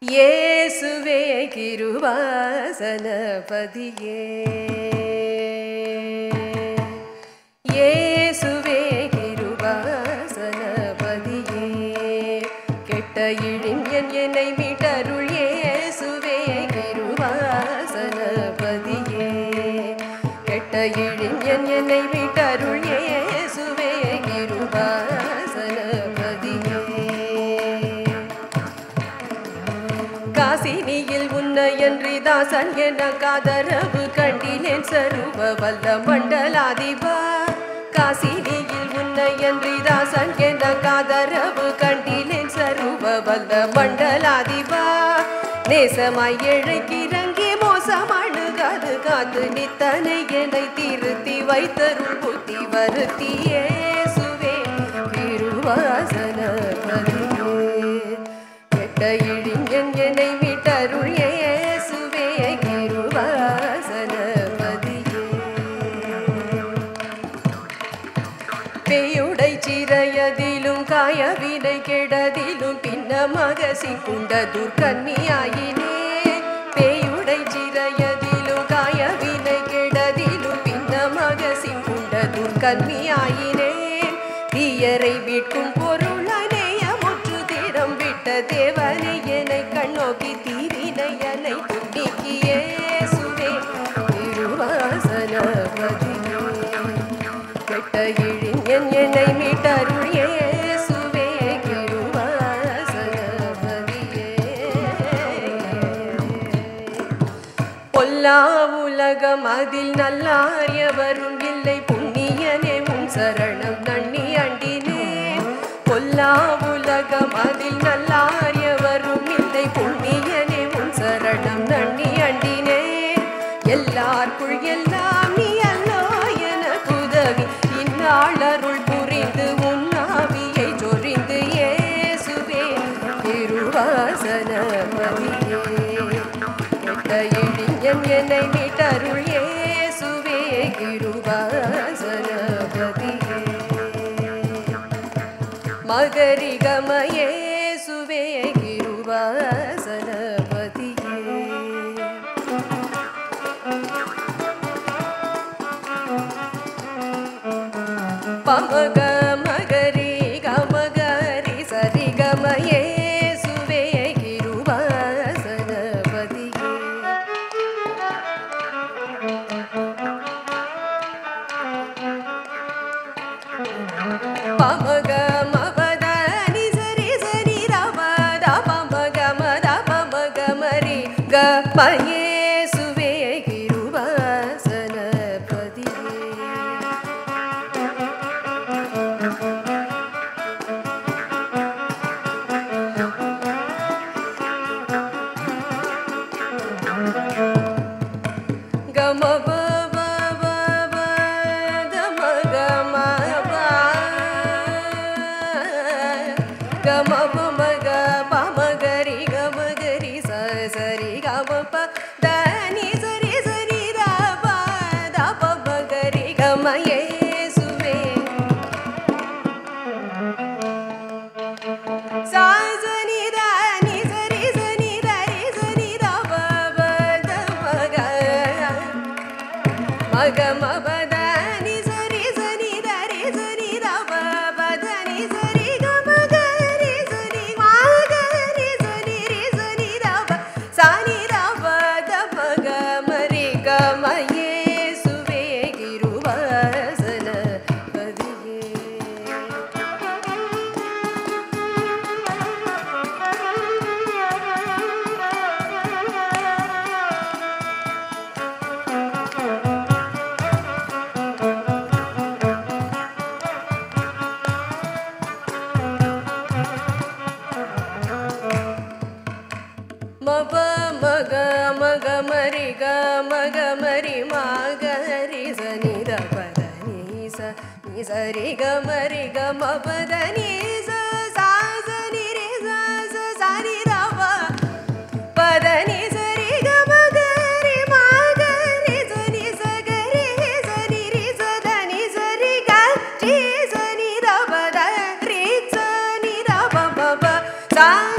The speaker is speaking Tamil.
இயேசுவே கிருவாசனபதியே இயேசுவே கிருபாசனபதியே கெட்ட இழிஞன் என்னை மீட்டருள் இயேசுவே கிருபாசனபதியே கெட்ட இழிஞன் என்னை மீட்டருள் இயேசுவே கிருபாசனபதியே காசினியில் உன்னையன்றி தாசன் என காதரவு கண்டிலேன் சருவ வல்ல மண்டலாதிபா காசினியில் உன்னையன்றி தாசன் என காதரவு கண்டிலேன் சருவ வல்ல மண்டலாதிபா நேசமாய் இறங்கி மோசமாடுகாது காத்து நித்தனை என்னை திருத்தி வைத்தருள் புத்தி வருத்தியே சுவே திருவாசன கெட்ட இழிஞன் என்னை மீட்டருள் இயேசுவே கிருவாசனபதியே பேயுடை சிறையதிலும் காயவினை கெடதிலும் பின்னமாக சிக்குண்ட துர்க்கன்னியாயினே பேயுடை சிறையதிலும் காயவினை கெடதிலும் பின்னமாக சிக்குண்ட துர்க்கன்னியாயினே தீயரை மீட்கும் பொருளனைய முற்று தீரம் விட்ட தேவனை என்னை கண்ணோக்கி தீவினை என்னை துண்டிக்கியே சுவே திருவாசனபதியே கெட்ட இழிஞன் என்னை மீட்டருள் இயேசுவே கிருபாசனபதியே பொல்லா உலகம் அதில் நல்லாரியவரும் இல்லை புண்ணியனே உன் சரணம் நன்னி அண்டினே பொல்லா உலகம் அதில் நல்லாரியவரும் இல்லை புண்ணியனே உன் சரணம் நன்னி அண்டினே எல்லார்க்குள் எல்லாம் நீ அல்லோ என உதவி இந்நாளருள் புரிந்து உன் ஆவியை சொரிந்து இயேசுவே திருவாசனபதியே கெட்ட இழிஞன் என்னை மீட்டருள் இயேசுவே கிருபாசனபதியே மகரிகமயே சுவே கிருபாசனபதியே பமக மகரி கமகரி சரி கமயே சுவே கிருபாசனபதியே பமக மபத நி சரி சரி ரமத பமக மத பமக மரி க மயே சுவே கிருபாசனபதியே கம ப ப ப ப கம கம ப கம ப ம க ப ம க ரி க ம க ரி ச ச ரி க ம ப த நி ச ரி ச ரி ர ப த ப ம க ரி க ம இயேசுவே சா ச நி த நி ச ரி ச நி த ரி ச நி த ப ப த ம க மக மபத நி சரி சரி தரி சரி ரப பத நி சரி கமக ரி சரி மக ரி சரி ரி சரி ரப சனி ரப த மக மரி கம இயேசுவே கிருபாசன பதியே மப மக மக மரி க மக மரி மாக ரி சனி த பத நீ ச நீ சரி க மரி க ம பத நீ ச சா ச நி ரி ச ச சா நி ர ப பத நீ சரி க ம க ரி மா க ரி ச நி ச க ரி ச நி ரி ச த நி ச ரி க ரி ச நி ர ப த ரி ச நி ர ப ப ப சா